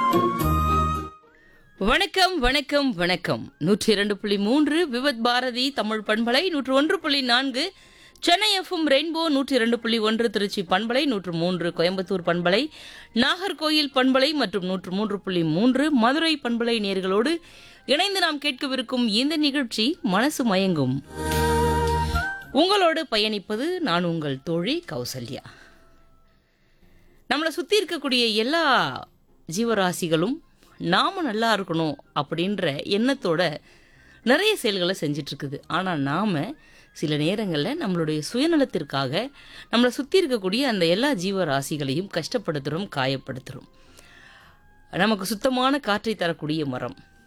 வணக்கம் வணக்கம் வணக்கம் நூற்றி இரண்டு புள்ளி மூன்று விவத் பாரதி தமிழ் பண்பலை நூற்று ஒன்று புள்ளி நான்கு சென்னை எஃப்எம் ரெயின்போ நூற்றி இரண்டு புள்ளி ஒன்று திருச்சி பண்பலை நூற்று மூன்று கோயம்புத்தூர் பண்பலை நாகர்கோயில் பண்பலை மற்றும் நூற்று மூன்று புள்ளி மூன்று மதுரை பண்பலை நேர்களோடு இணைந்து நாம் கேட்கவிருக்கும் இந்த நிகழ்ச்சி மனசு மயங்கும் உங்களோடு பயணிப்பது நான் உங்கள் தோழி கௌசல்யா நம்மளை சுற்றி இருக்கக்கூடிய எல்லா ஜீவராசிகளும் நாம நல்லா இருக்கணும் அப்படின்ற எண்ணத்தோட நிறைய செயல்களை செஞ்சுட்டு இருக்குது ஆனால் நாம் சில நேரங்களில் நம்மளுடைய சுயநலத்திற்காக நம்மளை சுற்றி இருக்கக்கூடிய அந்த எல்லா ஜீவராசிகளையும் கஷ்டப்படுத்துகிறோம் காயப்படுத்துகிறோம் நமக்கு சுத்தமான காற்றை தரக்கூடிய மரம்